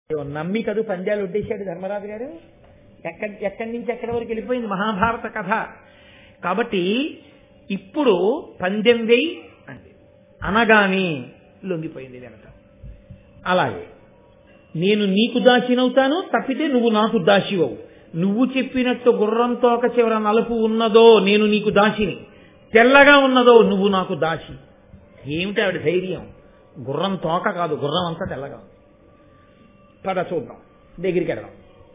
నమ్మి కదూ పంద్యాలు ఒడ్డేశాడు ధర్మరాజు గారు ఎక్కడి ఎక్కడి నుంచి ఎక్కడి వరకు వెళ్ళిపోయింది మహాభారత కథ కాబట్టి ఇప్పుడు పందెం వేయి అంది అనగానే లొంగిపోయింది వెనక అలాగే నేను నీకు దాసినవుతాను తప్పితే నువ్వు నాకు దాసివవు నువ్వు చెప్పినట్టు గుర్రం తోక చివర నలుపు ఉన్నదో నేను నీకు దాసిని తెల్లగా ఉన్నదో నువ్వు నాకు దాసి ఏమిటి ఆవిడ ధైర్యం గుర్రం తోక కాదు గుర్రం అంతా తెల్లగా ఉంది పద చూద్దాం దగ్గరికి వెళ్దాం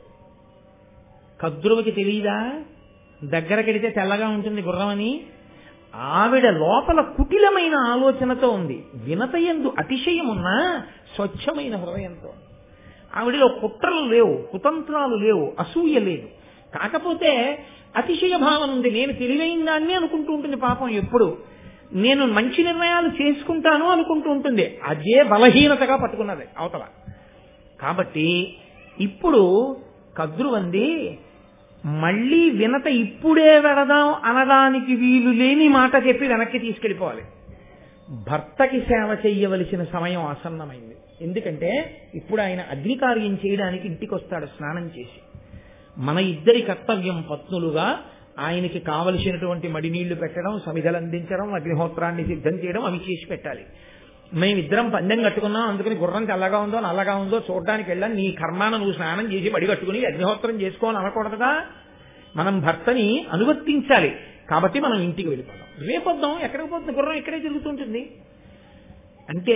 కద్రువకి తెలియదా దగ్గరకెడితే తెల్లగా ఉంటుంది గుర్రం అని ఆవిడ లోపల కుటిలమైన ఆలోచనతో ఉంది వినతయందు అతిశయమున్నా స్వచ్ఛమైన హృదయంతో ఆవిడలో కుట్రలు లేవు కుతంత్రాలు లేవు అసూయ లేదు కాకపోతే అతిశయ భావన ఉంది నేను తెలివైన దాన్ని అనుకుంటూ ఉంటుంది పాపం ఎప్పుడు నేను మంచి నిర్ణయాలు చేసుకుంటాను అనుకుంటూ ఉంటుంది అదే బలహీనతగా పట్టుకున్నది అవతల కాబట్టి ఇప్పుడు కద్రువంది మళ్ళీ వినత ఇప్పుడే వెడదాం అనడానికి వీలు లేని మాట చెప్పి వెనక్కి తీసుకెళ్లిపోవాలి భర్తకి సేవ చెయ్యవలసిన సమయం ఆసన్నమైంది ఎందుకంటే ఇప్పుడు ఆయన అగ్నికార్యం చేయడానికి ఇంటికి వస్తాడు స్నానం చేసి మన ఇద్దరి కర్తవ్యం పత్నులుగా ఆయనకి కావలసినటువంటి మడినీళ్లు పెట్టడం సమిధలు అందించడం అగ్నిహోత్రాన్ని సిద్ధం చేయడం అవి చేసి పెట్టాలి మేమిద్దరం పందెం కట్టుకున్నాం అందుకని గుర్రం తెల్లగా ఉందో నల్లగా ఉందో చూడడానికి వెళ్ళాం నీ కర్మాన నువ్వు స్నానం చేసి బడి కట్టుకుని అగ్నిహోత్రం చేసుకోవాలని అనకూడదుగా మనం భర్తని అనువర్తించాలి కాబట్టి మనం ఇంటికి వెళ్ళిపోదాం రేపొద్దాం ఎక్కడికి పోతుంది గుర్రం ఇక్కడే తిరుగుతుంటుంది అంటే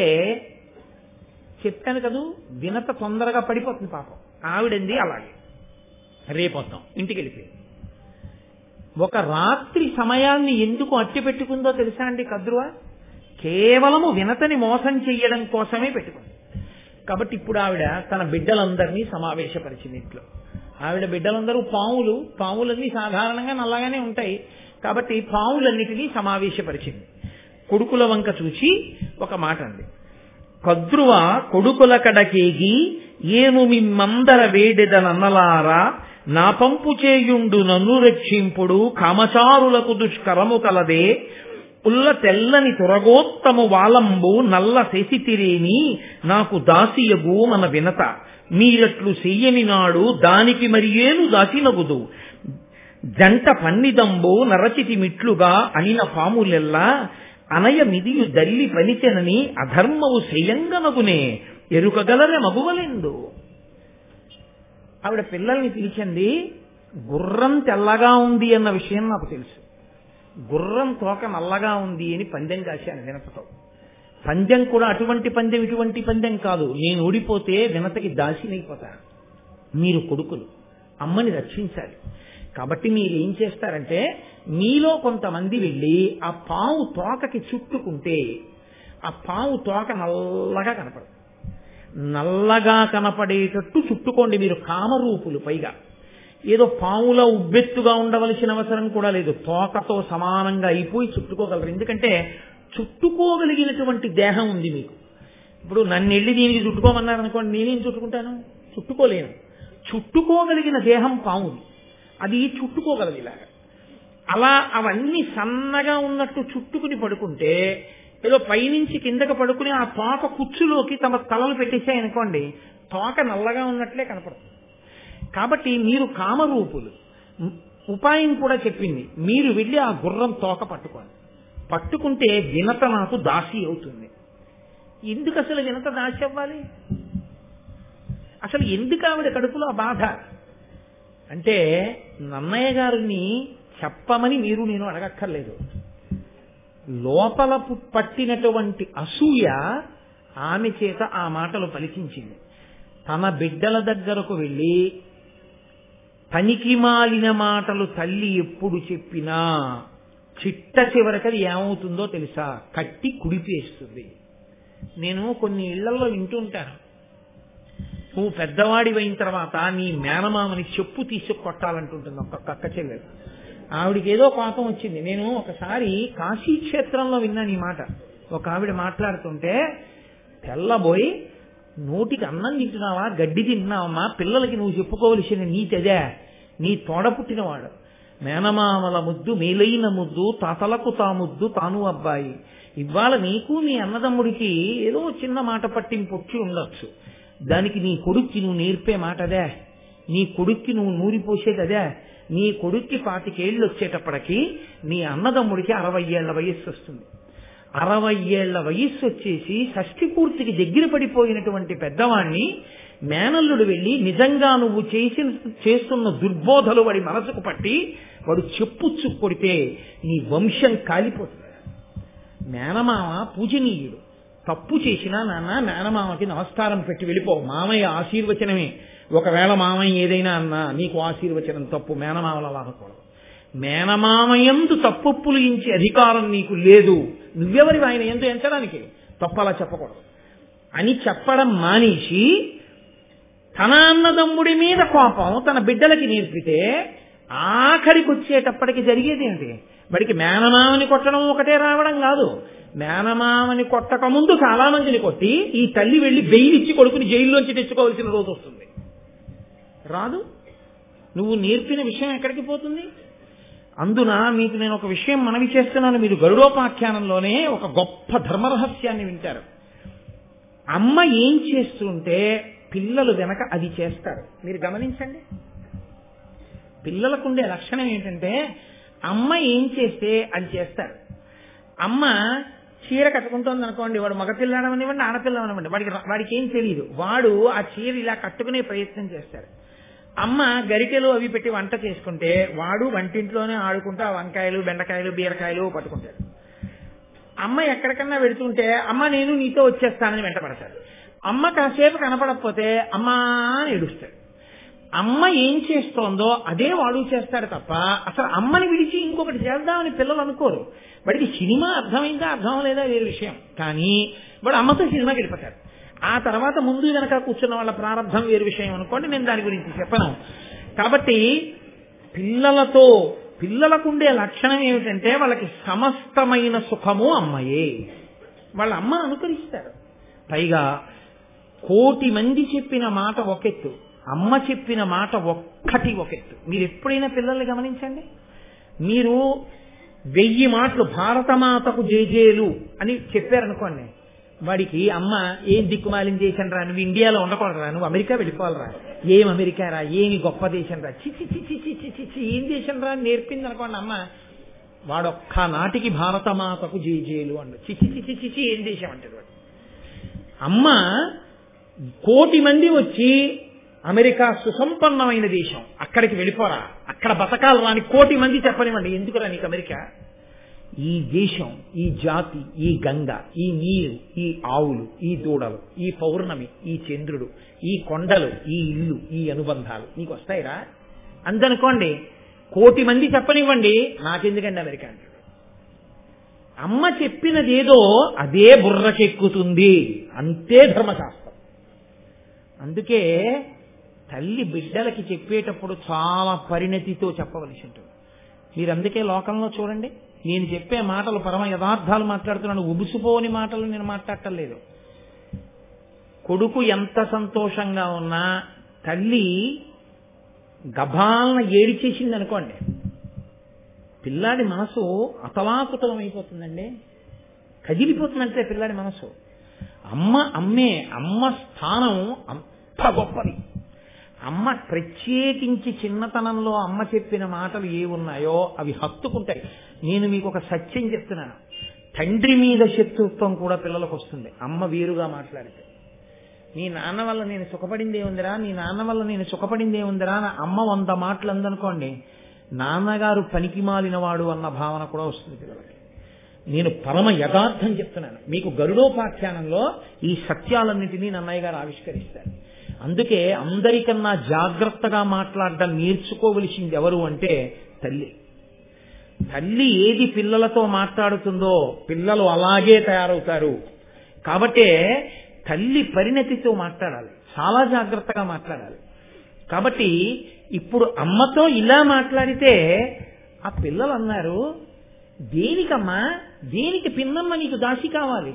చెప్పాను కదూ వినత తొందరగా పడిపోతుంది పాపం ఆవిడంది అలాగే రేపొద్దాం ఇంటికి వెళ్ళిపోయింది ఒక రాత్రి సమయాన్ని ఎందుకు అట్టి పెట్టుకుందో తెలుసా అండి కద్రువ కేవలము వినతని మోసం చెయ్యడం కోసమే పెట్టుకుంది కాబట్టి ఇప్పుడు ఆవిడ తన బిడ్డలందరినీ సమావేశపరిచింది ఇంట్లో ఆవిడ బిడ్డలందరూ పావులు పావులన్నీ సాధారణంగా నల్లగానే ఉంటాయి కాబట్టి పావులన్నిటినీ సమావేశపరిచింది కొడుకుల వంక చూసి ఒక మాట అంది కద్రువ కొడుకుల కడకేగి ఏను మిమ్మందర వేడెదనన్నలారా నా పంపు చేయుండు నన్ను రక్షింపుడు కామచారులకు దుష్కరము కలదే ఉల్ల తెల్లని తురగోత్తము వాలంబు నల్ల శశితిరేని నాకు దాసియగు మన వినత మీరట్లు చెయ్యని నాడు దానికి మరియేను దాసినగుదు జంట పన్నిదంబు నరచితి మిట్లుగా అనిన పాములెల్లా అనయ మిదియు దల్లి పనిచెనని అధర్మవు శయంగనగునే ఎరుకగలరె మగువలెందు ఆవిడ పిల్లల్ని పిలిచింది గుర్రం తెల్లగా ఉంది అన్న విషయం నాకు తెలుసు గుర్రం తోక నల్లగా ఉంది అని పందెం కాశాను వినతతో పందెం కూడా అటువంటి పందెం ఇటువంటి పందెం కాదు నేను ఓడిపోతే వినతకి దాసినైపోతాను మీరు కొడుకులు అమ్మని రక్షించాలి కాబట్టి మీరు ఏం చేస్తారంటే మీలో కొంతమంది వెళ్ళి ఆ పావు తోకకి చుట్టుకుంటే ఆ పావు తోక నల్లగా కనపడదు నల్లగా కనపడేటట్టు చుట్టుకోండి మీరు కామరూపులు పైగా ఏదో పావుల ఉబ్బెత్తుగా ఉండవలసిన అవసరం కూడా లేదు తోకతో సమానంగా అయిపోయి చుట్టుకోగలరు ఎందుకంటే చుట్టుకోగలిగినటువంటి దేహం ఉంది మీకు ఇప్పుడు నన్ను వెళ్ళి దీనికి చుట్టుకోమన్నారు అనుకోండి నేనేం చుట్టుకుంటాను చుట్టుకోలేను చుట్టుకోగలిగిన దేహం పావుది అది చుట్టుకోగలదు ఇలాగా అలా అవన్నీ సన్నగా ఉన్నట్టు చుట్టుకుని పడుకుంటే ఏదో పైనుంచి కిందకి పడుకుని ఆ తోక కుచ్చులోకి తమ తలలు పెట్టేశాయనుకోండి తోక నల్లగా ఉన్నట్లే కనపడుతుంది కాబట్టి మీరు కామరూపులు ఉపాయం కూడా చెప్పింది మీరు వెళ్ళి ఆ గుర్రం తోక పట్టుకోండి పట్టుకుంటే వినత నాకు దాసి అవుతుంది ఎందుకు అసలు వినత దాసి అవ్వాలి అసలు ఎందుకు ఆవిడ కడుపులో ఆ బాధ అంటే నన్నయ్య గారిని చెప్పమని మీరు నేను అడగక్కర్లేదు లోపల పట్టినటువంటి అసూయ ఆమె చేత ఆ మాటలు పలికించింది తన బిడ్డల దగ్గరకు వెళ్ళి పనికి మాలిన మాటలు తల్లి ఎప్పుడు చెప్పినా చిట్ట చివరకది ఏమవుతుందో తెలుసా కట్టి కుడిపేస్తుంది నేను కొన్ని ఇళ్లలో వింటుంటాను నువ్వు పెద్దవాడి అయిన తర్వాత నీ మేనమామని చెప్పు తీసి కొట్టాలంటుంటుంది ఒక కక్క చెల్లెలు ఆవిడికి ఏదో కోపం వచ్చింది నేను ఒకసారి కాశీ క్షేత్రంలో విన్నాను ఈ మాట ఒక ఆవిడ మాట్లాడుతుంటే తెల్లబోయి నోటికి అన్నం తింటున్నావా గడ్డి తింటున్నావమ్మా పిల్లలకి నువ్వు చెప్పుకోవలసిన నీతి అదే నీ తోడ పుట్టినవాడు మేనమామల ముద్దు మేలైన ముద్దు తాతలకు తా ముద్దు తాను అబ్బాయి ఇవాళ నీకు నీ అన్నదమ్ముడికి ఏదో చిన్న మాట పట్టింపు వచ్చి ఉండొచ్చు దానికి నీ కొడుక్కి నువ్వు నేర్పే మాట అదే నీ కొడుక్కి నువ్వు నూరిపోసేది అదే నీ కొడుక్కి పాతికేళ్ళు వచ్చేటప్పటికి నీ అన్నదమ్ముడికి అరవై ఏళ్ల వయస్సు వస్తుంది అరవై ఏళ్ల వయస్సు వచ్చేసి షష్ఠి పూర్తికి దగ్గర పడిపోయినటువంటి పెద్దవాణ్ణి మేనల్లుడు వెళ్ళి నిజంగా నువ్వు చేసిన చేస్తున్న దుర్బోధలు వాడి మనసుకు పట్టి వాడు చెప్పుచ్చు కొడితే నీ వంశం కాలిపోతుంది మేనమామ పూజనీయుడు తప్పు చేసినా నాన్న మేనమామకి నమస్కారం పెట్టి వెళ్ళిపో మామయ్య ఆశీర్వచనమే ఒకవేళ మామయ్య ఏదైనా అన్నా నీకు ఆశీర్వచనం తప్పు మేనమామల వాడకూడదు మేనమామయందు తప్పొప్పులు ఇంచే అధికారం నీకు లేదు నువ్వెవరి ఆయన ఎందు ఎంచడానికి తప్పు అలా చెప్పకూడదు అని చెప్పడం మానేసి తన అన్నదమ్ముడి మీద కోపం తన బిడ్డలకి నేర్పితే ఆఖరికి వచ్చేటప్పటికి జరిగేది ఏంటి వాడికి మేనమామని కొట్టడం ఒకటే రావడం కాదు మేనమామని కొట్టక ముందు చాలా మందిని కొట్టి ఈ తల్లి వెళ్లి బెయిల్ ఇచ్చి కొడుకుని జైల్లోంచి తెచ్చుకోవాల్సిన రోజు వస్తుంది రాదు నువ్వు నేర్పిన విషయం ఎక్కడికి పోతుంది అందున మీకు నేను ఒక విషయం మనవి చేస్తున్నాను మీరు గరుడోపాఖ్యానంలోనే ఒక గొప్ప ధర్మరహస్యాన్ని వింటారు అమ్మ ఏం చేస్తుంటే పిల్లలు వెనక అది చేస్తారు మీరు గమనించండి పిల్లలకుండే లక్షణం ఏంటంటే అమ్మ ఏం చేస్తే అది చేస్తారు అమ్మ చీర కట్టుకుంటోంది అనుకోండి వాడు మగపిల్లాడమనివ్వండి ఆడపిల్లమనివ్వండి వాడికి వాడికి ఏం తెలియదు వాడు ఆ చీర ఇలా కట్టుకునే ప్రయత్నం చేస్తాడు అమ్మ గరిటెలు అవి పెట్టి వంట చేసుకుంటే వాడు వంటింట్లోనే ఆడుకుంటూ ఆ వంకాయలు బెండకాయలు బీరకాయలు పట్టుకుంటాడు అమ్మ ఎక్కడికన్నా వెళుతుంటే అమ్మ నేను నీతో వచ్చేస్తానని వెంటపడతాడు అమ్మ కాసేపు కనపడకపోతే అమ్మా అని ఏడుస్తాడు అమ్మ ఏం చేస్తోందో అదే వాడు చేస్తాడు తప్ప అసలు అమ్మని విడిచి ఇంకొకటి చేద్దామని పిల్లలు అనుకోరు వాడికి సినిమా అర్థమైందా అర్థం లేదా వేరే విషయం కానీ వాడు అమ్మతో సినిమాకి వెళ్ళిపోతాడు ఆ తర్వాత ముందు వెనక కూర్చున్న వాళ్ళ ప్రారంభం వేరు విషయం అనుకోండి నేను దాని గురించి చెప్పను కాబట్టి పిల్లలతో పిల్లలకుండే లక్షణం ఏమిటంటే వాళ్ళకి సమస్తమైన సుఖము అమ్మయే వాళ్ళ అమ్మ అనుకరిస్తారు పైగా కోటి మంది చెప్పిన మాట ఒకెత్తు అమ్మ చెప్పిన మాట ఒక్కటి ఒకెత్తు మీరు ఎప్పుడైనా పిల్లల్ని గమనించండి మీరు వెయ్యి మాటలు భారతమాతకు జేజేలు అని చెప్పారనుకోండి వాడికి అమ్మ ఏం దిక్కుమాలిం చేశాను రా నువ్వు ఇండియాలో ఉండకూడదురా నువ్వు అమెరికా వెళ్ళిపోవాలరా ఏం అమెరికా రా ఏమి గొప్ప దేశం రా చిచి చిచి చిచి చిచి ఏం దేశం రా అని నేర్పింది అనుకోండి అమ్మ వాడొక్క నాటికి భారతమాతకు జేజేలు అండు చిచి చిచి చిచి ఏం దేశం అంటాడు వాడు అమ్మ కోటి మంది వచ్చి అమెరికా సుసంపన్నమైన దేశం అక్కడికి వెళ్ళిపోరా అక్కడ బతకాలు రాని కోటి మంది చెప్పనివ్వండి ఎందుకురా నీకు అమెరికా ఈ దేశం ఈ జాతి ఈ గంగ ఈ నీరు ఈ ఆవులు ఈ దూడలు ఈ పౌర్ణమి ఈ చంద్రుడు ఈ కొండలు ఈ ఇల్లు ఈ అనుబంధాలు నీకు వస్తాయిరా అందనుకోండి కోటి మంది చెప్పనివ్వండి నాకెందుకండి అమెరికా అంటాడు అమ్మ చెప్పినదేదో అదే బుర్రకెక్కుతుంది అంతే ధర్మశాస్త్రం అందుకే తల్లి బిడ్డలకి చెప్పేటప్పుడు చాలా పరిణతితో చెప్పవలసి ఉంటుంది మీరు అందుకే లోకంలో చూడండి నేను చెప్పే మాటలు పరమ యథార్థాలు మాట్లాడుతున్నాను ఉబుసుపోని మాటలు నేను మాట్లాడటం లేదు కొడుకు ఎంత సంతోషంగా ఉన్నా తల్లి గభాలన ఏడిచేసింది అనుకోండి పిల్లాడి మనసు అతలాకుతలం అయిపోతుందండి కదిలిపోతుందంటే పిల్లాడి మనసు అమ్మ అమ్మే అమ్మ స్థానం అంత గొప్పది అమ్మ ప్రత్యేకించి చిన్నతనంలో అమ్మ చెప్పిన మాటలు ఏ ఉన్నాయో అవి హత్తుకుంటాయి నేను మీకు ఒక సత్యం చెప్తున్నాను తండ్రి మీద శత్రుత్వం కూడా పిల్లలకు వస్తుంది అమ్మ వేరుగా మాట్లాడితే నీ నాన్న వల్ల నేను సుఖపడిందే ఉందిరా నీ నాన్న వల్ల నేను సుఖపడిందే ఉందిరా అని అమ్మ వంద మాటలు అందనుకోండి నాన్నగారు పనికి మాలినవాడు అన్న భావన కూడా వస్తుంది పిల్లలకి నేను పరమ యథార్థం చెప్తున్నాను మీకు గరుడోపాఖ్యానంలో ఈ సత్యాలన్నింటినీ నన్నయ్య గారు ఆవిష్కరిస్తారు అందుకే అందరికన్నా జాగ్రత్తగా మాట్లాడడం నేర్చుకోవలసింది ఎవరు అంటే తల్లి తల్లి ఏది పిల్లలతో మాట్లాడుతుందో పిల్లలు అలాగే తయారవుతారు కాబట్టే తల్లి పరిణతితో మాట్లాడాలి చాలా జాగ్రత్తగా మాట్లాడాలి కాబట్టి ఇప్పుడు అమ్మతో ఇలా మాట్లాడితే ఆ పిల్లలు అన్నారు దేనికమ్మా దేనికి పిన్నమ్మ నీకు దాసి కావాలి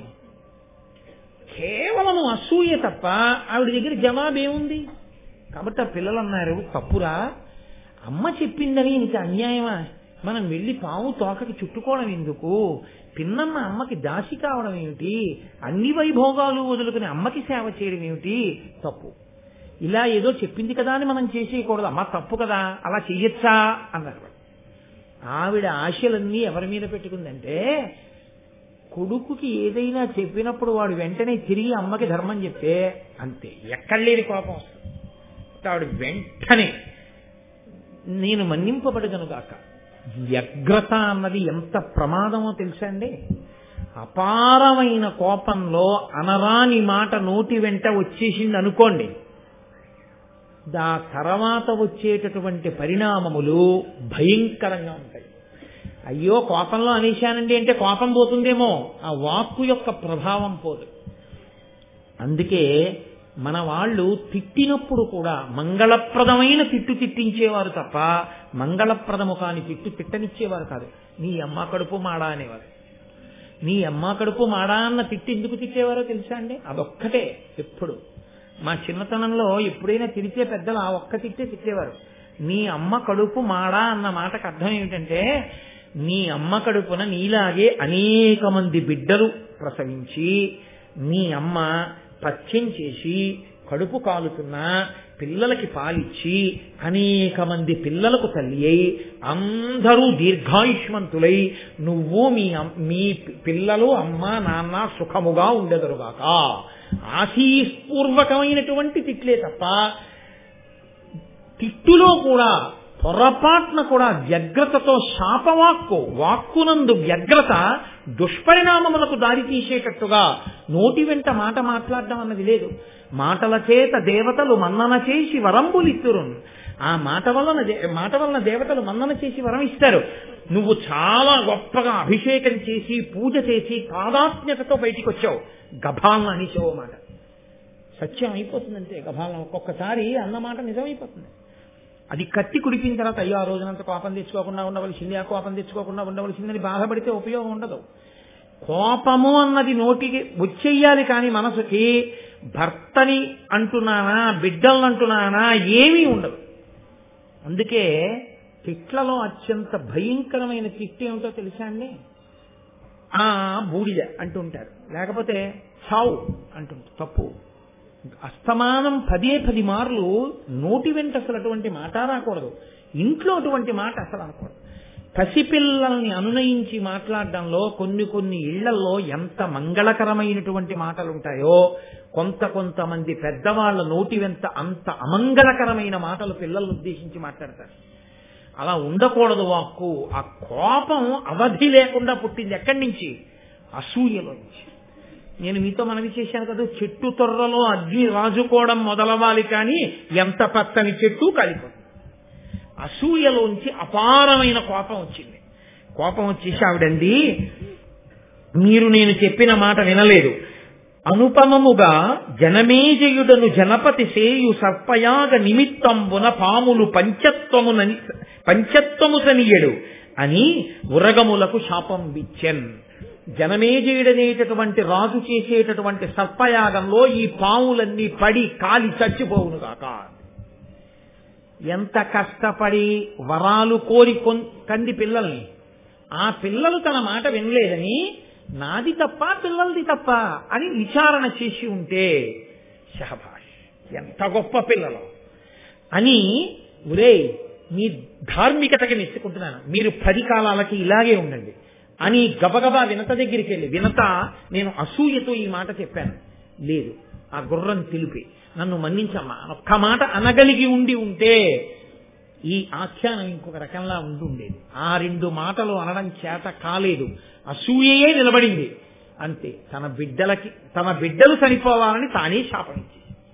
కేవలం అసూయ తప్ప ఆవిడ దగ్గర జవాబు ఏముంది కాబట్టి ఆ పిల్లలు అన్నారు తప్పురా అమ్మ చెప్పిందని నీకు అన్యాయమా మనం వెళ్ళి పాము తోకకి చుట్టుకోవడం ఎందుకు పిన్నమ్మ అమ్మకి దాసి కావడం ఏమిటి అన్ని వైభోగాలు వదులుకుని అమ్మకి సేవ చేయడం ఏమిటి తప్పు ఇలా ఏదో చెప్పింది కదా అని మనం చేసేయకూడదు అమ్మ తప్పు కదా అలా చెయ్యొచ్చా అన్నారు వాళ్ళు. ఆవిడ ఆశలన్నీ ఎవరి మీద పెట్టుకుందంటే కొడుకుకి ఏదైనా చెప్పినప్పుడు వాడు వెంటనే తిరిగి అమ్మకి ధర్మం చెప్తే అంతే ఎక్కడ లేని కోపం వస్తుంది ఆవిడ వెంటనే నేను మన్నింపబడగను గాక వ్యగ్రత అన్నది ఎంత ప్రమాదమో తెలుసా అండి అపారమైన కోపంలో అనరాని మాట నోటి వెంట వచ్చేసింది అనుకోండి దా తర్వాత వచ్చేటటువంటి పరిణామములు భయంకరంగా ఉంటాయి అయ్యో కోపంలో అనేశానండి అంటే కోపం పోతుందేమో ఆ వాక్కు యొక్క ప్రభావం పోదు అందుకే మన వాళ్ళు తిట్టినప్పుడు కూడా మంగళప్రదమైన తిట్టు తిట్టించేవారు తప్ప మంగళప్రదము కాని తిట్టు తిట్టనిచ్చేవారు కాదు నీ అమ్మ కడుపు మాడా అనేవారు నీ అమ్మ కడుపు మాడా అన్న తిట్టి ఎందుకు తిట్టేవారో తెలుసా అండి అదొక్కటే ఎప్పుడు మా చిన్నతనంలో ఎప్పుడైనా తిరిచే పెద్దలు ఆ ఒక్క తిట్టే తిట్టేవారు నీ అమ్మ కడుపు మాడా అన్న మాటకు అర్థం ఏమిటంటే నీ అమ్మ కడుపున నీలాగే అనేక మంది బిడ్డలు ప్రసవించి నీ అమ్మ పథ్యం చేసి కడుపు కాలుతున్నా పిల్లలకి పాలిచ్చి అనేక మంది పిల్లలకు తల్లి అయి అందరూ దీర్ఘాయుష్మంతులై నువ్వు మీ అమ్- మీ పిల్లలు అమ్మ నాన్న సుఖముగా ఉండెదరుగాక ఆశీస్పూర్వకమైనటువంటి తిట్లే తప్ప తిట్టులో కూడా పొరపాటున కూడా వ్యగ్రతతో శాపవాక్కు వాక్కునందు వ్యగ్రత దుష్పరిణామములకు దారి తీసేటట్టుగా నోటి వెంట మాట మాట్లాడడం అన్నది లేదు మాటల చేత దేవతలు మన్నన చేసి వరంబులిత్తురు ఆ మాట వలన దే- మాట వలన దేవతలు మన్నన చేసి వరం ఇస్తారు నువ్వు చాలా గొప్పగా అభిషేకం చేసి పూజ చేసి తాదాత్మ్యతతో బయటికి వచ్చావు గభాలను అనిచావు మాట సత్యం అయిపోతుందంటే గభాలను ఒక్కొక్కసారి అన్నమాట నిజమైపోతుంది అది కత్తి కుడిపిన తర్వాత అయ్యో ఆ రోజునంత కోపం తెచ్చుకోకుండా ఉండవలసింది ఆ కోపం తెచ్చుకోకుండా ఉండవలసిందని బాధపడితే ఉపయోగం ఉండదు కోపము అన్నది నోటికి వచ్చేయాలి కానీ మనసుకి భర్తని అంటున్నానా బిడ్డలను అంటున్నానా ఏమీ ఉండదు అందుకే తిట్లలో అత్యంత భయంకరమైన తిట్టు ఏమిటో తెలుసా అండి ఆ బూడిద అంటుంటారు లేకపోతే చావు అంటుంటారు తప్పు అస్తమానం పదే పది మార్లు నోటి వెంట అసలు అటువంటి మాట రాకూడదు ఇంట్లో అటువంటి మాట అసలు అనకూడదు పసిపిల్లల్ని అనునయించి మాట్లాడడంలో కొన్ని కొన్ని ఇళ్లలో ఎంత మంగళకరమైనటువంటి మాటలు ఉంటాయో కొంత కొంతమంది పెద్దవాళ్ల నోటి వెంట అంత అమంగళకరమైన మాటలు పిల్లల్ని ఉద్దేశించి మాట్లాడతారు అలా ఉండకూడదు వాక్కు ఆ కోపం అవధి లేకుండా పుట్టింది ఎక్కడి నుంచి అసూయలో నుంచి నేను మీతో మనవి చేశాను కదా చెట్టు తొర్రలో అగ్ని రాజుకోవడం మొదలవాలి కానీ ఎంత పచ్చని చెట్టు కాలిపోతుంది అసూయలోంచి అపారమైన కోపం వచ్చింది కోపం వచ్చేసి ఆవిడంది మీరు నేను చెప్పిన మాట వినలేదు అనుపమముగా జనమేజయుడను జనపతి సేయు సర్పయాగ నిమిత్తంబున పాములు పంచత్వమున పంచత్వము సనియడు అని ఉరగములకు శాపం విచ్చెన్ జనమేజయుడనేటటువంటి రాజు చేసేటటువంటి సర్పయాగంలో ఈ పాములన్నీ పడి కాలి చచ్చిపోవునుగాక ఎంత కష్టపడి వరాలు కోరి కొన్- కంది పిల్లల్ని ఆ పిల్లలు తన మాట వినలేదని నాది తప్ప పిల్లలది తప్ప అని విచారణ చేసి ఉంటే షహబాష్ ఎంత గొప్ప పిల్లలు అని ఒరే మీ ధార్మికతకి మెచ్చుకుంటున్నాను మీరు పది కాలాలకి ఇలాగే ఉండండి అని గబగబా వినత దగ్గరికి వెళ్ళి వినత నేను అసూయతో ఈ మాట చెప్పాను లేదు ఆ గుర్రం తెలిపి నన్ను మన్నించమ్మా అని ఒక్క మాట అనగలిగి ఉండి ఉంటే ఈ ఆఖ్యానం ఇంకొక రకంలా ఉండి ఉండేది ఆ రెండు మాటలు అనడం చేత కాలేదు అసూయయే నిలబడింది అంతే తన బిడ్డలకి తన బిడ్డలు చనిపోవాలని తానే శాపనిచ్చింది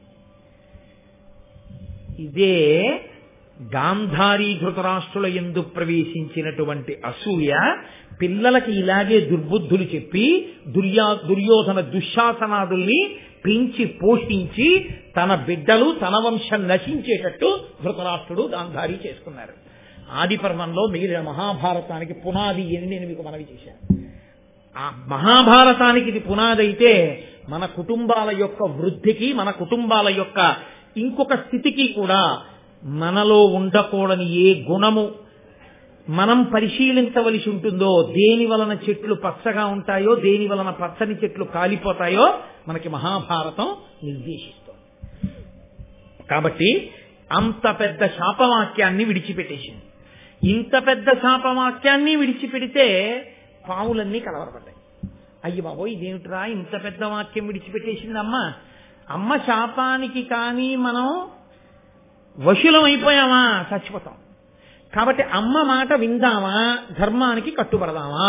ఇదే గాంధారీ ధృతరాష్ట్రుల ఎందు ప్రవేశించినటువంటి అసూయ పిల్లలకి ఇలాగే దుర్బుద్ధులు చెప్పి దుర్యా దుర్యోధన దుశ్శాసనాదుల్ని పెంచి పోషించి తన బిడ్డలు తన వంశం నశించేటట్టు ధృతరాష్ట్రుడు గాంధారీ చేసుకున్నారు ఆది పర్వంలో మిగిలిన మహాభారతానికి పునాది అని నేను మీకు మనవి చేశాను ఆ మహాభారతానికి ఇది పునాది అయితే మన కుటుంబాల యొక్క వృద్ధికి మన కుటుంబాల యొక్క ఇంకొక స్థితికి కూడా మనలో ఉండకూడని ఏ గుణము మనం పరిశీలించవలసి ఉంటుందో దేని వలన చెట్లు పచ్చగా ఉంటాయో దేని వలన పచ్చని చెట్లు కాలిపోతాయో మనకి మహాభారతం నిర్దేశిస్తోంది కాబట్టి అంత పెద్ద శాపవాక్యాన్ని విడిచిపెట్టేసింది ఇంత పెద్ద శాపవాక్యాన్ని విడిచిపెడితే పావులన్నీ కలవరపడ్డాయి అయ్యి బాబోయ్ ఇదేమిట్రా ఇంత పెద్ద వాక్యం విడిచిపెట్టేసింది అమ్మ అమ్మ శాపానికి కానీ మనం వశులం అయిపోయామా చచ్చిపోతాం కాబట్టి అమ్మ మాట విందామా ధర్మానికి కట్టుబడదామా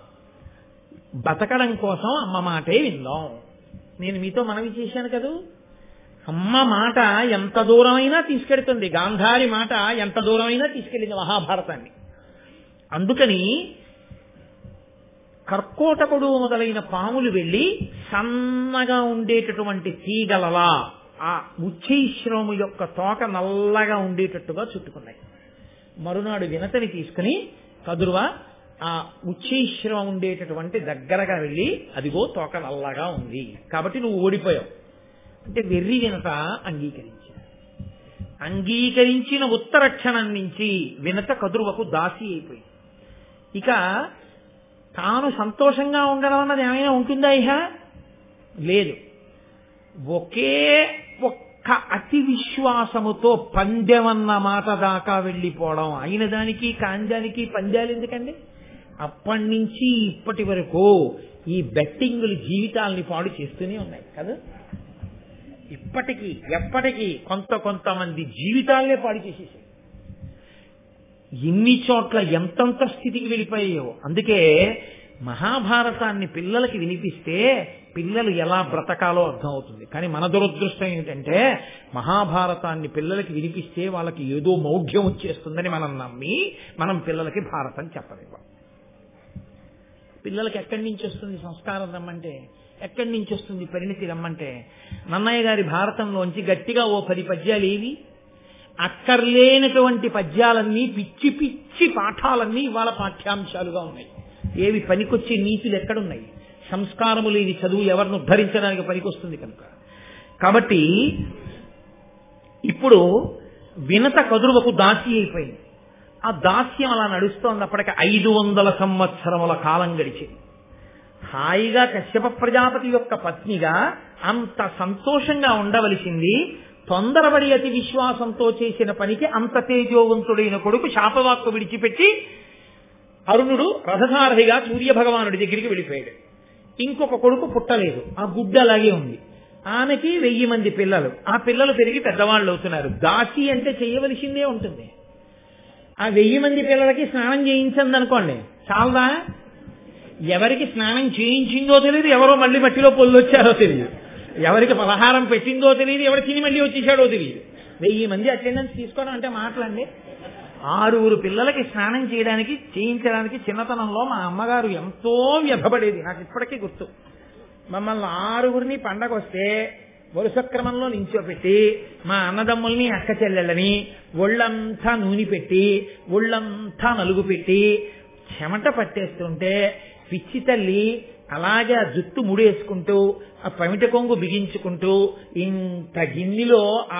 బతకడం కోసం అమ్మ మాటే విందాం నేను మీతో మనవి చేశాను కదూ అమ్మ మాట ఎంత దూరమైనా తీసుకెడుతుంది గాంధారి మాట ఎంత దూరమైనా తీసుకెళ్ళింది మహాభారతాన్ని అందుకని కర్కోటకుడు మొదలైన పాములు వెళ్లి సన్నగా ఉండేటటువంటి తీగలలా ఆ ఉచ్చైశ్రము యొక్క తోక నల్లగా ఉండేటట్టుగా చుట్టుకున్నాయి మరునాడు వినతని తీసుకుని కదురువ ఆ ఉచ్చైశ్రమం ఉండేటటువంటి దగ్గరగా వెళ్ళి అదిగో తోక నల్లగా ఉంది కాబట్టి నువ్వు ఓడిపోయావు అంటే వెర్రి వినత అంగీకరించాడు అంగీకరించిన ఉత్తర క్షణం నుంచి వినత కదురువకు దాసి అయిపోయింది ఇక తాను సంతోషంగా ఉండడం అన్నది ఏమైనా ఉంటుందా ఇహ లేదు ఒకే ఒక్క అతి విశ్వాసముతో పందెమన్న మాట దాకా వెళ్ళిపోవడం అయిన దానికి కాంజానికి పందాలు ఎందుకండి అప్పటి నుంచి ఇప్పటి వరకు ఈ బెట్టింగులు జీవితాలని పాడు చేస్తూనే ఉన్నాయి కదా ఇప్పటికీ ఎప్పటికీ కొంత కొంతమంది జీవితాలనే పాడు చేసేసాయి ఇన్ని చోట్ల ఎంతంత స్థితికి వెళ్ళిపోయాయో అందుకే మహాభారతాన్ని పిల్లలకి వినిపిస్తే పిల్లలు ఎలా బ్రతకాలో అర్థమవుతుంది కానీ మన దురదృష్టం ఏంటంటే మహాభారతాన్ని పిల్లలకి వినిపిస్తే వాళ్ళకి ఏదో మౌఢ్యం వచ్చేస్తుందని మనం నమ్మి మనం పిల్లలకి భారతం చెప్పలేము పిల్లలకి ఎక్కడి నుంచి వస్తుంది సంస్కారం రమ్మంటే ఎక్కడి నుంచి వస్తుంది పరిణితి రమ్మంటే నన్నయ్య గారి భారతంలోంచి గట్టిగా ఓ పది పద్యాలు ఏవి అక్కర్లేనటువంటి పద్యాలన్నీ పిచ్చి పిచ్చి పాఠాలన్నీ ఇవాళ పాఠ్యాంశాలుగా ఉన్నాయి ఏవి పనికొచ్చే నీతులు ఎక్కడున్నాయి సంస్కారము లేని చదువు ఎవరిని ఉద్ధరించడానికి పనికొస్తుంది కనుక కాబట్టి ఇప్పుడు వినత కదురువకు దాసి అయిపోయింది ఆ దాస్యం అలా నడుస్తోంది అప్పటికి ఐదు వందల సంవత్సరముల కాలం గడిచింది హాయిగా కశ్యప ప్రజాపతి యొక్క పత్నిగా అంత సంతోషంగా ఉండవలసింది తొందరపడి అతి విశ్వాసంతో చేసిన పనికి అంత తేజోవంతుడైన కొడుకు శాపవాక్కు విడిచిపెట్టి అరుణుడు రథసారథిగా సూర్య భగవానుడి దగ్గరికి వెళ్ళిపోయాడు ఇంకొక కొడుకు పుట్టలేదు ఆ గుడ్డ అలాగే ఉంది ఆమెకి వెయ్యి మంది పిల్లలు ఆ పిల్లలు పెరిగి పెద్దవాళ్ళు అవుతున్నారు దాసి అంటే చేయవలసిందే ఉంటుంది ఆ వెయ్యి మంది పిల్లలకి స్నానం చేయించండి అనుకోండి చాలదా ఎవరికి స్నానం చేయించిందో తెలియదు ఎవరో మళ్ళీ మట్టిలో పొల్లు వచ్చారో తెలియదు ఎవరికి పలహారం పెట్టిందో తెలియదు ఎవరు తిని మళ్ళీ వచ్చేసాడో తెలియదు వెయ్యి మంది అటెండెన్స్ తీసుకోవడం అంటే మాటలండి ఆరుగురు పిల్లలకి స్నానం చేయడానికి చేయించడానికి చిన్నతనంలో మా అమ్మగారు ఎంతో వ్యధపడేది నాకు ఇప్పటికీ గుర్తు మమ్మల్ని ఆరుగురిని పండగ వస్తే వరుస క్రమంలో నించోపెట్టి మా అన్నదమ్ముల్ని అక్క చెల్లెళ్ళని ఒళ్ళంతా నూనె పెట్టి ఒళ్ళంతా నలుగు పెట్టి చెమట పట్టేస్తుంటే పిచ్చి తల్లి అలాగే ఆ జుట్టు ముడేసుకుంటూ ఆ పమిట కొంగు బిగించుకుంటూ ఇంత గిన్నెలో ఆ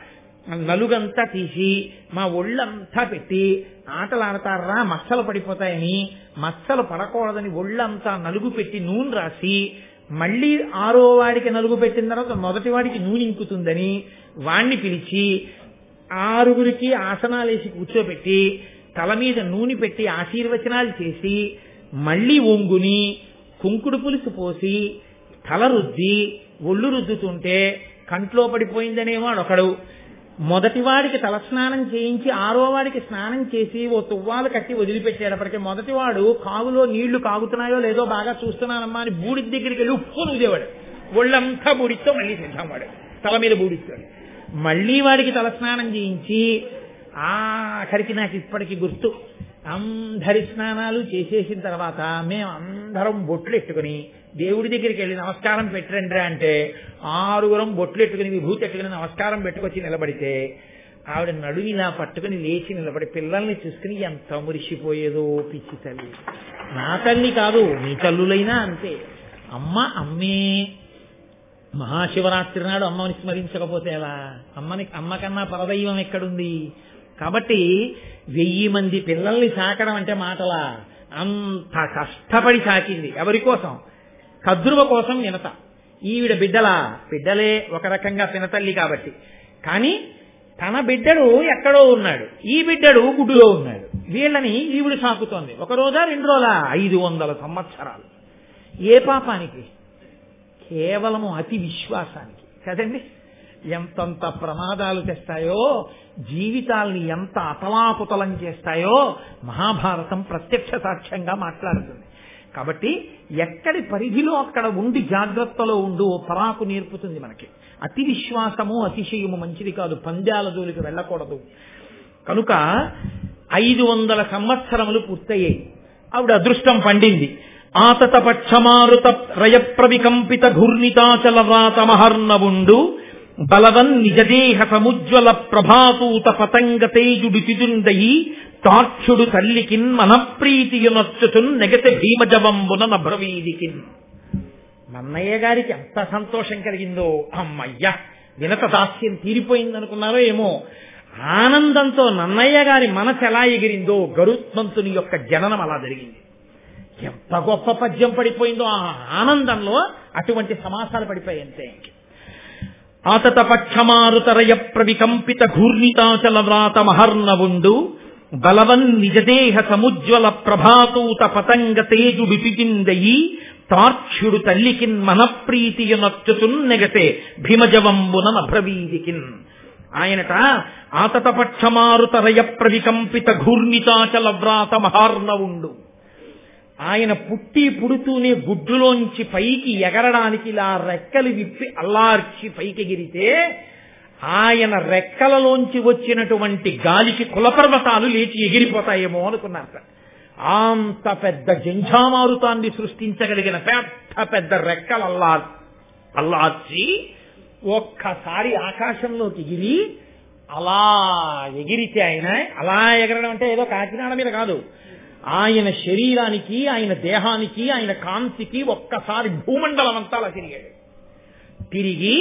నలుగంతా తీసి మా ఒళ్ళంతా పెట్టి ఆటలు ఆడతారా మచ్చలు పడిపోతాయని మచ్చలు పడకూడదని ఒళ్ళంతా నలుగు పెట్టి నూనె రాసి మళ్ళీ ఆరో వాడికి నలుగు పెట్టిన తర్వాత మొదటి వాడికి నూనె ఇంకుతుందని వాణ్ణి పిలిచి ఆరుగురికి ఆసనాలేసి కూర్చోబెట్టి తల మీద నూనె పెట్టి ఆశీర్వచనాలు చేసి మళ్ళీ ఒంగుని కుంకుడు పులుసు పోసి తల రుద్ది ఒళ్ళు రుద్దుతుంటే కంట్లో పడిపోయిందనేవాడు ఒకడు మొదటివాడికి తలస్నానం చేయించి ఆరో వాడికి స్నానం చేసి ఓ తువ్వాలు కట్టి వదిలిపెట్టేటప్పటికి మొదటివాడు కాగులో నీళ్లు కాగుతున్నాయో లేదో బాగా చూస్తున్నానమ్మా అని బూడి దగ్గరికి వెళ్ళి ఉప్పు నూదేవాడు ఒళ్ళంతా బూడితో మళ్ళీ సిద్ధం వాడు తల మీద బూడిస్తాడు మళ్ళీ వాడికి తలస్నానం చేయించి ఆఖరికి నాకు ఇప్పటికి గుర్తు అందరి స్నానాలు చేసేసిన తర్వాత మేము అందరం బొట్లు ఎట్టుకుని దేవుడి దగ్గరికి వెళ్ళి నమస్కారం పెట్టరండి అంటే ఆరుగురం బొట్లు ఎట్టుకుని విభూతి ఎట్టుకుని నమస్కారం పెట్టుకొచ్చి నిలబడితే ఆవిడ నడువిలా పట్టుకుని లేచి నిలబడి పిల్లల్ని చూసుకుని ఎంత మురిసిపోయేదో పిచ్చి తల్లి నా తల్లి కాదు మీ తల్లులైనా అంతే అమ్మ అమ్మే మహాశివరాత్రి నాడు అమ్మని స్మరించకపోతే ఎలా అమ్మని అమ్మ కన్నా పరదైవం ఎక్కడుంది కాబట్టి వెయ్యి మంది పిల్లల్ని సాకడం అంటే మాటలా అంత కష్టపడి సాకింది ఎవరి కోసం కద్రువ కోసం వినత ఈవిడ బిడ్డలా బిడ్డలే ఒక రకంగా పినతల్లి కాబట్టి కానీ తన బిడ్డడు ఎక్కడో ఉన్నాడు ఈ బిడ్డడు గుడ్డులో ఉన్నాడు వీళ్ళని ఈవిడ సాకుతోంది ఒక రోజా రెండు రోజులా ఐదు వందల సంవత్సరాలు ఏ పాపానికి కేవలము అతి విశ్వాసానికి కదండి ఎంతంత ప్రమాదాలు తెస్తాయో జీవితాల్ని ఎంత అతలాకుతలం చేస్తాయో మహాభారతం ప్రత్యక్ష సాక్ష్యంగా మాట్లాడుతుంది కాబట్టి ఎక్కడి పరిధిలో అక్కడ ఉండి జాగ్రత్తలో ఉండు ఓ పరాకు నేర్పుతుంది మనకి అతి విశ్వాసము అతిశయము మంచిది కాదు పంద్యాల జోలికి వెళ్ళకూడదు కనుక ఐదు వందల సంవత్సరములు పూర్తయ్యాయి ఆవిడ అదృష్టం పండింది ఆతత పక్షమారుత రయ ప్రవికంపిత ఘూర్ణితాచల వ్రాత మహర్ణవుండు బలవన్ నిజదేహ సముజ్వల ప్రభాతూత పతంగ తేజుడు తిదుండయి తాక్షుడు తల్లికిన్ మనప్రీతియునొచ్చుచున్ నెగతి భీమజవంబున నభ్రవీదికిన్ మన్నయ్య గారికి ఎంత సంతోషం కలిగిందో అమ్మయ్య వినత దాస్యం తీరిపోయిందనుకున్నారో ఏమో ఆనందంతో నన్నయ్య గారి మనసు ఎలా ఎగిరిందో గరుత్మంతుని యొక్క జననం అలా జరిగింది ఎంత గొప్ప పద్యం పడిపోయిందో ఆ ఆనందంలో అటువంటి సమాసాలు పడిపోయాయి అంతే ఆతత పక్షమారుతరయ ప్రవికంపిత ఘూర్ణితాచల వ్రాత మహర్ణవుండు బలవన్ నిజదేహ సముజ్వల ప్రభాతూత పతంగ తేజుడు పిపిందయి తార్క్ష్యుడు తల్లికిన్ మనప్రీతియునొచ్చుతున్ నెగతే భీమజవంబున నభ్రవీదికిన్ ఆయనట ఆతత పక్షమారుతరయ ప్రవికంపిత ఘూర్ణితాచల వ్రాత మహార్ణవుండు ఆయన పుట్టి పుడుతూనే గుడ్డులోంచి పైకి ఎగరడానికి ఇలా రెక్కలు విప్పి అల్లార్చి పైకి ఎగిరితే ఆయన రెక్కలలోంచి వచ్చినటువంటి గాలికి కులపర్వతాలు లేచి ఎగిరిపోతాయేమో అనుకున్నారు అంత పెద్ద జంఝామారుతాన్ని సృష్టించగలిగిన పెద్ద పెద్ద రెక్కలు అల్లా అల్లార్చి ఒక్కసారి ఆకాశంలోకి ఎగిరి అలా ఎగిరితే ఆయన అలా ఎగరడం అంటే ఏదో కాకినాడ మీద కాదు ఆయన శరీరానికి ఆయన దేహానికి ఆయన కాంతికి ఒక్కసారి భూమండలం అంతా అలా తిరిగాడు తిరిగి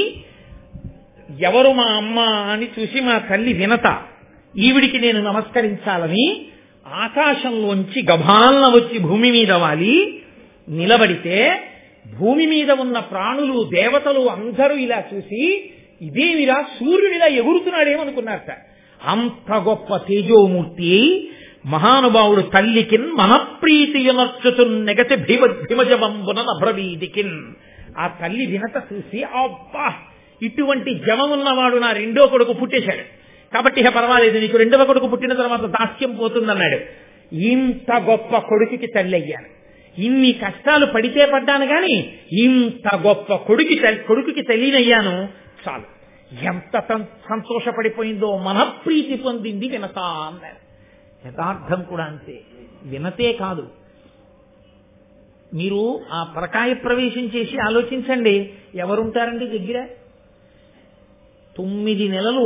ఎవరు మా అమ్మ అని చూసి మా తల్లి వినత ఈవిడికి నేను నమస్కరించాలని ఆకాశంలోంచి గభాలన వచ్చి భూమి మీద వాలి నిలబడితే భూమి మీద ఉన్న ప్రాణులు దేవతలు అందరూ ఇలా చూసి ఇదేమిరా సూర్యుడిలా ఎగురుతున్నాడేమనుకున్నారట అంత గొప్ప తేజోమూర్తి మహానుభావుడు తల్లికిన్ మనప్రీతియునర్చుతున్ నెగతి భీమ భీమజవంబున నభ్రవీదికిన్ ఆ తల్లి వినత చూసి అబ్బా ఇటువంటి జవమున్నవాడు నా రెండో కొడుకు పుట్టేశాడు కాబట్టి ఇక పర్వాలేదు నీకు రెండవ కొడుకు పుట్టిన తర్వాత దాస్యం పోతుందన్నాడు ఇంత గొప్ప కొడుకుకి తల్లి అయ్యాను ఇన్ని కష్టాలు పడితే పడ్డాను గాని ఇంత గొప్ప కొడుకి కొడుకుకి తెలియనయ్యాను చాలు ఎంత సంతోషపడిపోయిందో మనప్రీతి పొందింది వినత అన్నారు యథార్థం కూడా అంతే వినతే కాదు మీరు ఆ పరకాయ ప్రవేశం చేసి ఆలోచించండి ఎవరుంటారండి దగ్గర తొమ్మిది నెలలు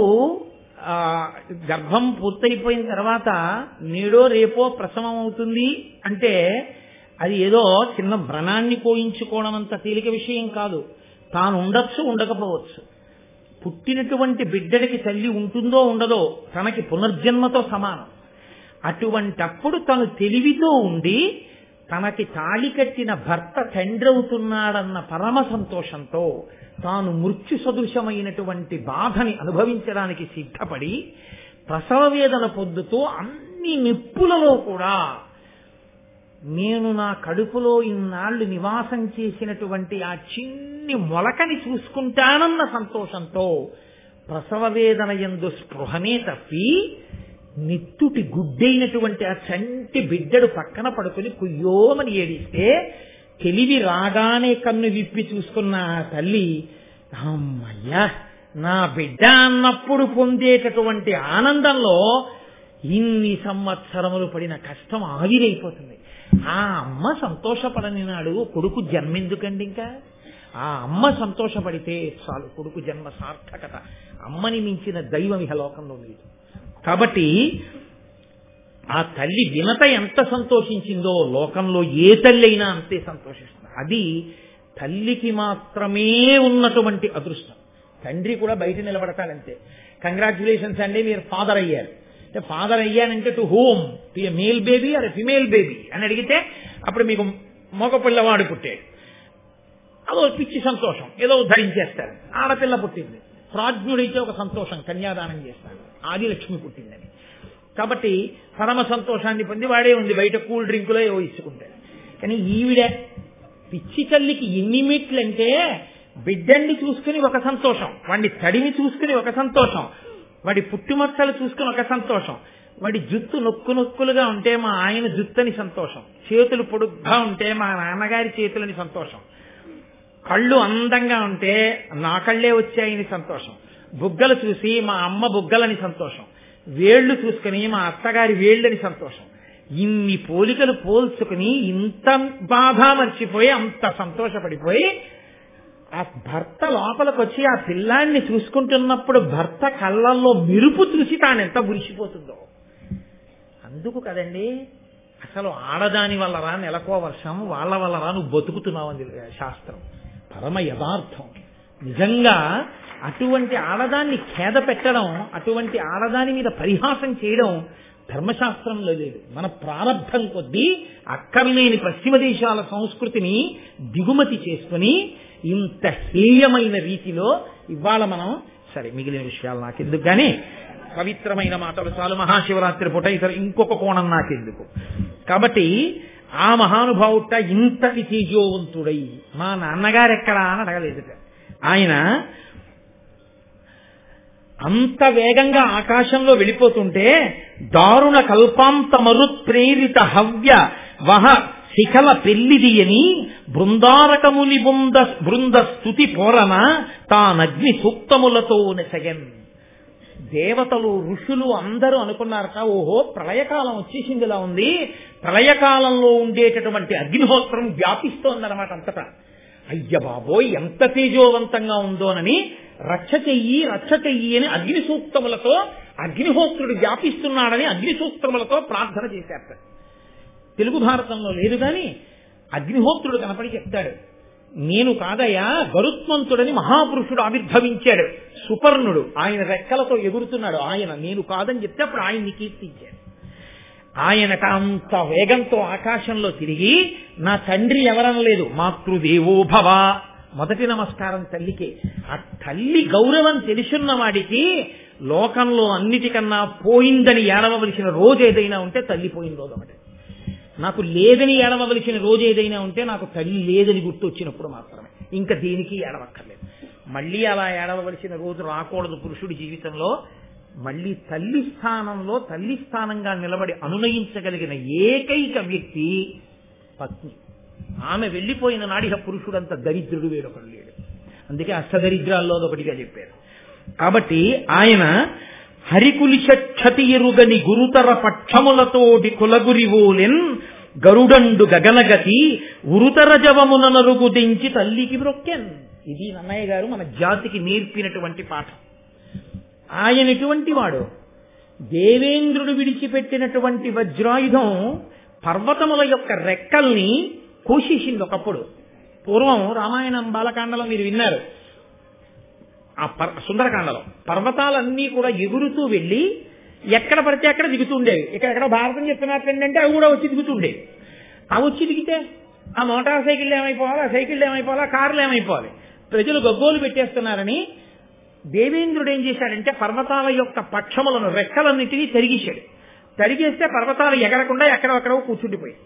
గర్భం పూర్తయిపోయిన తర్వాత నేడో రేపో ప్రసవం అవుతుంది అంటే అది ఏదో చిన్న వ్రణాన్ని కోయించుకోవడం అంత తేలిక విషయం కాదు తాను ఉండొచ్చు ఉండకపోవచ్చు పుట్టినటువంటి బిడ్డడికి తల్లి ఉంటుందో ఉండదో తనకి పునర్జన్మతో సమానం అటువంటప్పుడు తను తెలివితో ఉండి తనకి తాళి కట్టిన భర్త తండ్రవుతున్నాడన్న పరమ సంతోషంతో తాను మృత్యు సదృశమైనటువంటి బాధని అనుభవించడానికి సిద్ధపడి ప్రసవ వేదన పొందుతూ అన్ని నిప్పులలో కూడా నేను నా కడుపులో ఇన్నాళ్లు నివాసం చేసినటువంటి ఆ చిన్ని మొలకని చూసుకుంటానన్న సంతోషంతో ప్రసవ వేదన ఎందు స్పృహనే తప్పి నిత్తుటి గుడ్డైనటువంటి ఆ చంటి బిడ్డడు పక్కన పడుకుని కుయ్యోమని ఏడిస్తే తెలివి రాగానే కన్ను విప్పి చూసుకున్న ఆ తల్లి అమ్మయ్యా నా బిడ్డ అన్నప్పుడు పొందేటటువంటి ఆనందంలో ఇన్ని సంవత్సరములు పడిన కష్టం ఆవిరైపోతుంది ఆ అమ్మ సంతోషపడని నాడు కొడుకు జన్మెందుకండి ఇంకా ఆ అమ్మ సంతోషపడితే చాలు కొడుకు జన్మ సార్థకత అమ్మని మించిన దైవం ఇహ లోకంలో లేదు కాబట్టి ఆ తల్లి వినత ఎంత సంతోషించిందో లోకంలో ఏ తల్లి అయినా అంతే సంతోషిస్తుంది అది తల్లికి మాత్రమే ఉన్నటువంటి అదృష్టం తండ్రి కూడా బయట నిలబడతాడంతే కంగ్రాచులేషన్స్ అండి మీరు ఫాదర్ అయ్యారు అంటే ఫాదర్ అయ్యానంటే to home to a male baby or female baby అని అడిగితే అప్పుడు మీకు మగ పిల్లవాడు పుట్టాడు అదో పిచ్చి సంతోషం ఏదో ధరించేస్తాడు ఆడపిల్ల పుట్టింది ప్రాజ్ఞుడైతే ఒక సంతోషం కన్యాదానం చేస్తాడు ఆదిలక్ష్మి పుట్టిందని కాబట్టి పరమ సంతోషాన్ని పొంది వాడే ఉంది బయట కూల్ డ్రింకులో ఏవో ఇచ్చుకుంటాడు కానీ ఈవిడ పిచ్చి తల్లికి ఎన్ని మెట్లంటే బిడ్డల్ని చూసుకుని ఒక సంతోషం వాడిని తడిని చూసుకుని ఒక సంతోషం వాడి పుట్టుమచ్చలు చూసుకుని ఒక సంతోషం వాడి జుత్తు నొక్కు నొక్కులుగా ఉంటే మా ఆయన జుత్తని సంతోషం చేతులు పొడుగ్గా ఉంటే మా నాన్నగారి చేతులని సంతోషం కళ్ళు అందంగా ఉంటే నా కళ్ళే వచ్చాయని సంతోషం బుగ్గలు చూసి మా అమ్మ బుగ్గలని సంతోషం వేళ్లు చూసుకుని మా అత్తగారి వేళ్ళని సంతోషం ఇన్ని పోలికలు పోల్చుకుని ఇంత బాధ మర్చిపోయి అంత సంతోషపడిపోయి ఆ భర్త లోపలికి వచ్చి ఆ పిల్లాన్ని చూసుకుంటున్నప్పుడు భర్త కళ్ళల్లో మెరుపు చూసి తాను ఎంత మురిసిపోతుందో అందుకు కదండి అసలు ఆడదాని వల్లరా నెలకో వర్షం వాళ్ళ వల్లరా నువ్వు బతుకుతున్నావు శాస్త్రం పరమ యథార్థం నిజంగా అటువంటి ఆడదాన్ని ఖేద పెట్టడం అటువంటి ఆడదాని మీద పరిహాసం చేయడం ధర్మశాస్త్రంలో లేదు మన ప్రారంభం కొద్దీ అక్కర్లేని పశ్చిమ దేశాల సంస్కృతిని దిగుమతి చేసుకుని ఇంత హేయమైన రీతిలో ఇవాళ మనం సరే మిగిలిన విషయాలు నాకెందుకు కానీ పవిత్రమైన మాటలు చాలు మహాశివరాత్రి పూట ఇతర ఇంకొక కోణం నాకెందుకు కాబట్టి ఆ మహానుభావుట ఇంతటి తేజోవంతుడై మా నాన్నగారు ఎక్కడా అని అడగలేదుట ఆయన అంత వేగంగా ఆకాశంలో వెళ్ళిపోతుంటే దారుణ కల్పాంత మరుత్ప్రేరిత హవ్య వహ శిఖల పెళ్లిదియని బృందారకముని బృంద బృంద స్థుతి పోరన తానగ్ని సూక్తములతో నెసగన్ దేవతలు ఋషులు అందరూ అనుకున్నారట ఓహో ప్రళయకాలం వచ్చేసిందిలా ఉంది ప్రళయకాలంలో ఉండేటటువంటి అగ్నిహోత్రం వ్యాపిస్తోందన్నమాట అంతటా అయ్య బాబోయ్ ఎంత తేజోవంతంగా ఉందోనని రక్ష చెయ్యి రక్ష చెయ్యి అని అగ్ని సూక్తములతో అగ్నిహోత్రుడు వ్యాపిస్తున్నాడని అగ్ని సూక్తములతో ప్రార్థన చేశారట తెలుగు భారతంలో లేదు కానీ అగ్నిహోత్రుడు కనపడి చెప్తాడు నేను కాదయ్యా గరుత్మంతుడని మహాపురుషుడు ఆవిర్భవించాడు సుపర్ణుడు ఆయన రెక్కలతో ఎగురుతున్నాడు ఆయన నేను కాదని చెప్తే అప్పుడు ఆయన్ని కీర్తించాడు ఆయనకు అంత వేగంతో ఆకాశంలో తిరిగి నా తండ్రి ఎవరనలేదు మాతృదేవో భవ మొదటి నమస్కారం తల్లికి ఆ తల్లి గౌరవం తెలుసున్న వాడికి లోకంలో అన్నిటికన్నా పోయిందని ఏడవలసిన రోజు ఏదైనా ఉంటే తల్లి పోయిన రోజు ఒకటి నాకు లేదని ఏడవలసిన రోజు ఏదైనా ఉంటే నాకు తల్లి లేదని గుర్తొచ్చినప్పుడు మాత్రమే ఇంకా దేనికి ఏడవక్కర్లేదు మళ్ళీ అలా ఏడవలసిన రోజు రాకూడదు పురుషుడి జీవితంలో మళ్ళీ తల్లి స్థానంలో తల్లి స్థానంగా నిలబడి అనునయించగలిగిన ఏకైక వ్యక్తి పత్ని ఆమె వెళ్ళిపోయిన నాడిక పురుషుడంత దరిద్రుడు వేరొకడు లేడు అందుకే అష్టదరిద్రాల్లో ఒకటిగా చెప్పారు కాబట్టి ఆయన హరికులిషక్షతి ఎరుగని గురుతర పక్షములతోటి కులగురివోలెన్ గరుడండు గగనగతి ఉరుతర జవమున నరుగు దించి తల్లికి బ్రొక్కెన్ ఇది నన్నయ్య గారు మన జాతికి నేర్పినటువంటి పాఠం ఆయన ఎటువంటి వాడు దేవేంద్రుడు విడిచిపెట్టినటువంటి వజ్రాయుధం పర్వతముల యొక్క రెక్కల్ని కోసేసింది ఒకప్పుడు పూర్వం రామాయణం బాలకాండలో మీరు విన్నారు ఆ పర్ సుందరకాండలో పర్వతాలన్నీ కూడా ఎగురుతూ వెళ్ళి ఎక్కడ పడితే అక్కడ దిగుతూ ఉండేవి ఇక్కడ ఎక్కడ భారతం చెప్తున్నట్టు ఏంటంటే అవి కూడా వచ్చి దిగుతుండేవి అవి వచ్చి దిగితే ఆ మోటార్ సైకిల్ ఏమైపోవాలి ఆ సైకిల్ ఏమైపోవాలి ఆ కార్లు ఏమైపోవాలి ప్రజలు గగ్గోలు పెట్టేస్తున్నారని దేవేంద్రుడు ఏం చేశాడంటే పర్వతాల యొక్క పక్షములను రెక్కలన్నిటినీ తరిగేశాడు తరిగేస్తే పర్వతాలు ఎగరకుండా ఎక్కడెక్కడో కూర్చుండిపోయి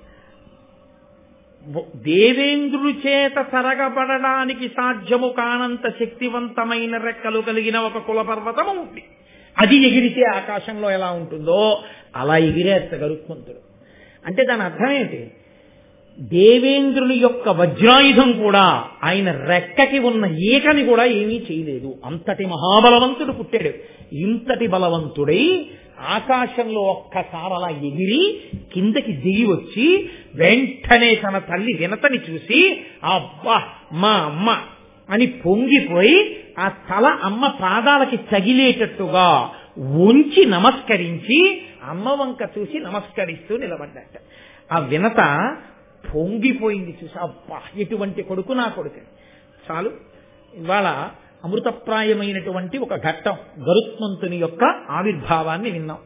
దేవేంద్రుడి చేత సరగబడడానికి సాధ్యము కానంత శక్తివంతమైన రెక్కలు కలిగిన ఒక కుల పర్వతము ఉంది అది ఎగిరితే ఆకాశంలో ఎలా ఉంటుందో అలా ఎగిరేస్త గరుత్మంతుడు అంటే దాని అర్థం ఏంటి దేవేంద్రుని యొక్క వజ్రాయుధం కూడా ఆయన రెక్కకి ఉన్న ఈకని కూడా ఏమీ చేయలేదు అంతటి మహాబలవంతుడు పుట్టాడు ఇంతటి బలవంతుడై ఆకాశంలో ఒక్కసారి అలా ఎగిరి కిందకి దిగి వచ్చి వెంటనే తన తల్లి వినతని చూసి అబ్బా మా అమ్మ అని పొంగిపోయి ఆ తల అమ్మ పాదాలకి తగిలేటట్టుగా ఉంచి నమస్కరించి అమ్మ వంక చూసి నమస్కరిస్తూ నిలబడ్డట ఆ వినత పొంగిపోయింది చూసి అబ్బా ఎటువంటి కొడుకు నా కొడుకు చాలు ఇవాళ అమృతప్రాయమైనటువంటి ఒక ఘట్టం గరుత్మంతుని యొక్క ఆవిర్భావాన్ని విన్నాం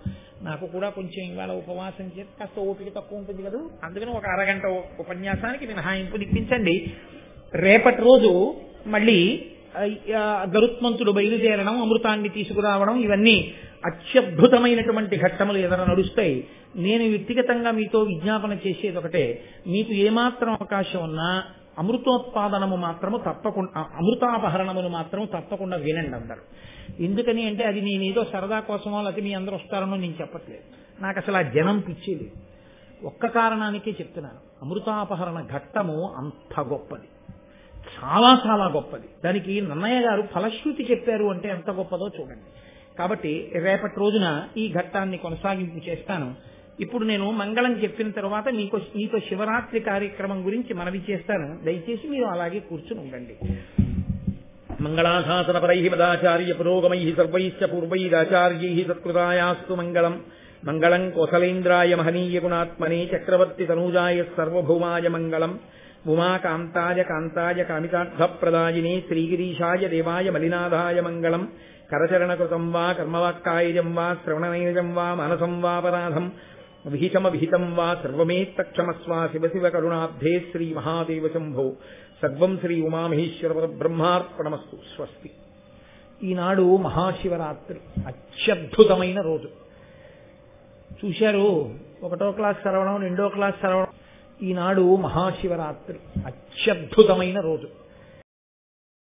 నాకు కూడా కొంచెం ఇవాళ ఉపవాసం చేసి కాస్త ఓపిక తక్కువ ఉంటుంది కదా అందుకని ఒక అరగంట ఉపన్యాసానికి మినహాయింపు ఇప్పించండి రేపటి రోజు మళ్ళీ ఆ, ఆ, గరుత్మంతుడు బయలుదేరడం అమృతాన్ని తీసుకురావడం ఇవన్నీ అత్యద్భుతమైనటువంటి ఘట్టములు ఏదైనా నడుస్తాయి నేను వ్యక్తిగతంగా మీతో విజ్ఞాపన చేసేది ఒకటే మీకు ఏమాత్రం అవకాశం ఉన్నా అమృతోత్పాదనము మాత్రము తప్పకుండా ఆ, అమృతాపహరణమును మాత్రం తప్పకుండా వినండి అందరు ఎందుకని అంటే అది నేనేదో సరదా కోసమో లేకపోతే మీ అందరూ వస్తారనో నేను చెప్పట్లేదు నాకు అసలు ఆ జనం పిచ్చేది ఒక్క కారణానికే చెప్తున్నాను అమృతాపహరణ ఘట్టము అంత గొప్పది చాలా చాలా గొప్పది దానికి నన్నయ్య గారు ఫలశ్రుతి చెప్పారు అంటే ఎంత గొప్పదో చూడండి కాబట్టి రేపటి రోజున ఈ ఘట్టాన్ని కొనసాగింపు చేస్తాను ఇప్పుడు నేను మంగళం చెప్పిన తర్వాత మీకు మీతో శివరాత్రి కార్యక్రమం గురించి మనవి చేస్తాను దయచేసి మీరు అలాగే కూర్చుని ఉండండి మంగళాశాసనపరై పదాచార్య పురోగమై సర్వైశ్చ పూర్వైరాచార్యై సత్కృతాయాస్తు మంగళం మంగళం కోసలేంద్రాయ మహనీయ గుణాత్మనే చక్రవర్తి తనూజాయ సర్వభౌమాయ మంగళం ఉమాకాంతాయ కాంతాయ కామితార్థప్రదాయినే శ్రీగిరీశాయ దేవాయ మలినాథాయ మంగళం కరచరణకృతం వా కర్మవాక్కాయజం వా శ్రవణనైనజం వా మానసం వాపరాధం విహితమ విహితం వా సర్వమేత్తక్షమస్వా శివ శివ కరుణాబ్ధే శ్రీ మహాదేవ శంభో సర్వం శ్రీ ఉమామహేశ్వర బ్రహ్మార్పణమస్తు స్వస్తి ఈనాడు మహాశివరాత్రి అత్యద్భుతమైన రోజు చూశారు ఒకటో క్లాస్ చదవడం రెండో క్లాస్ చదవడం ఈనాడు మహాశివరాత్రి అత్యద్భుతమైన రోజు